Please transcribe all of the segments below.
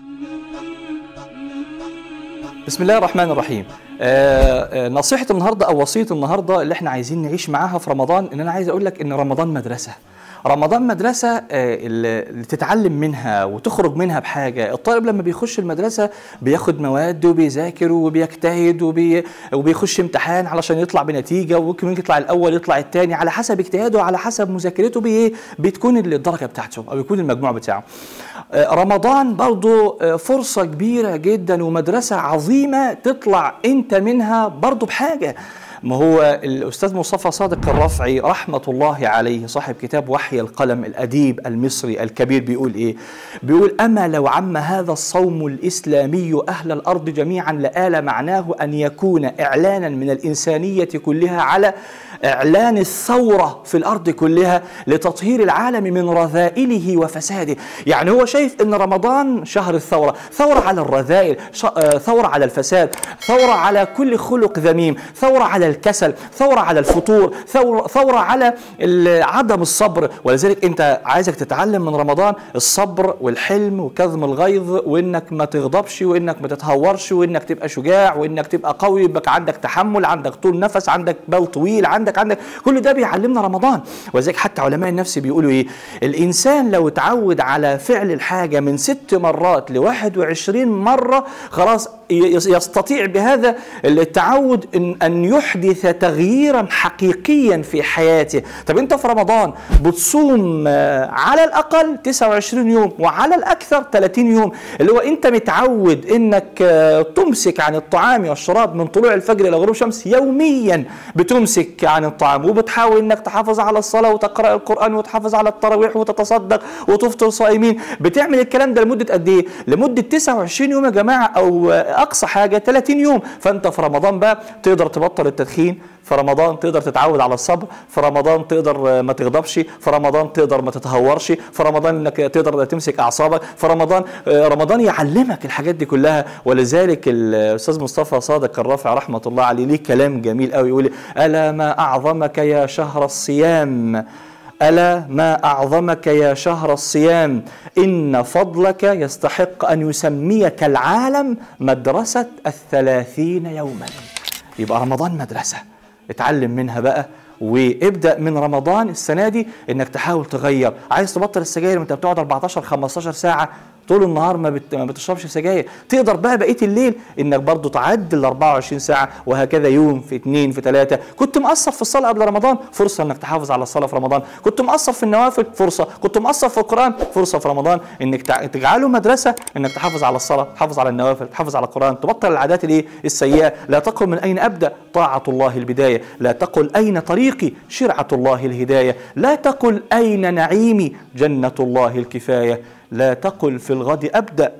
بسم الله الرحمن الرحيم آه، آه، نصيحة النهاردة أو وصية النهاردة اللي احنا عايزين نعيش معاها في رمضان إن أنا عايز أقول لك إن رمضان مدرسة رمضان مدرسة آه، اللي اللي تتعلم منها وتخرج منها بحاجة الطالب لما بيخش المدرسة بياخد مواد وبيذاكر وبيجتهد وبي... وبيخش امتحان علشان يطلع بنتيجة وممكن يطلع الأول يطلع الثاني على حسب اجتهاده وعلى حسب مذاكرته بي... بتكون الدرجة بتاعته أو يكون المجموع بتاعه آه، رمضان برضو آه، فرصة كبيرة جدا ومدرسة عظيمة تطلع انت منها برضو بحاجة ما هو الأستاذ مصطفى صادق الرفعي رحمة الله عليه صاحب كتاب وحي القلم الأديب المصري الكبير بيقول إيه بيقول أما لو عم هذا الصوم الإسلامي أهل الأرض جميعا لآل معناه أن يكون إعلانا من الإنسانية كلها على إعلان الثورة في الأرض كلها لتطهير العالم من رذائله وفساده يعني هو شايف أن رمضان شهر الثورة ثورة على الرذائل ش- آه، ثورة على الفساد ثورة على كل خلق ذميم ثورة على الكسل ثورة على الفتور ثورة, ثورة على ال- عدم الصبر ولذلك أنت عايزك تتعلم من رمضان الصبر والحلم وكظم الغيظ وإنك ما تغضبش وإنك ما تتهورش وإنك تبقى شجاع وإنك تبقى قوي يبقى عندك تحمل عندك طول نفس عندك بال طويل عندك عندك كل ده بيعلمنا رمضان ولذلك حتى علماء النفس بيقولوا ايه الانسان لو اتعود على فعل الحاجه من ست مرات ل 21 مره خلاص ي- يستطيع بهذا التعود ان ان يحدث تغييرا حقيقيا في حياته طب انت في رمضان بتصوم آه، على الاقل 29 يوم وعلى الاكثر 30 يوم اللي هو انت متعود انك آه، تمسك عن الطعام والشراب من طلوع الفجر الى غروب الشمس يوميا بتمسك عن الطعام وبتحاول انك تحافظ على الصلاه وتقرا القران وتحافظ على التراويح وتتصدق وتفطر صائمين بتعمل الكلام ده لمده قد ايه لمده 29 يوم يا جماعه او آه، اقصى حاجه 30 يوم فانت في رمضان بقى تقدر تبطل التدخين في رمضان تقدر تتعود على الصبر في رمضان تقدر آه، ما تغضبش في رمضان تقدر ما تتهورش في رمضان انك تقدر تمسك اعصابك في رمضان آه، رمضان يعلمك الحاجات دي كلها ولذلك الاستاذ مصطفى صادق الرافع رحمه الله عليه ليه كلام جميل قوي يقول الا ما اعظمك يا شهر الصيام ألا ما أعظمك يا شهر الصيام إن فضلك يستحق أن يسميك العالم مدرسة الثلاثين يوما يبقى رمضان مدرسة اتعلم منها بقى وابدا من رمضان السنه دي انك تحاول تغير عايز تبطل السجاير وانت بتقعد 14 15 ساعه طول النهار ما, بت... ما بتشربش سجاير تقدر بقى بقيه الليل انك برضو تعدل 24 ساعه وهكذا يوم في اثنين في ثلاثه كنت مقصر في الصلاه قبل رمضان فرصه انك تحافظ على الصلاه في رمضان كنت مقصر في النوافل فرصه كنت مقصر في القران فرصه في رمضان انك تع- تجعله مدرسه انك تحافظ على الصلاه تحافظ على النوافل تحافظ على القران تبطل العادات الايه السيئه لا تقل من اين ابدا طاعه الله البدايه لا تقل اين طريقي شرعه الله الهدايه لا تقل اين نعيمي جنه الله الكفايه لا تقل في الغد ابدا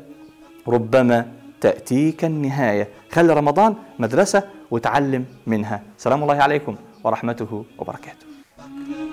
ربما تاتيك النهايه خلي رمضان مدرسه وتعلم منها سلام الله عليكم ورحمته وبركاته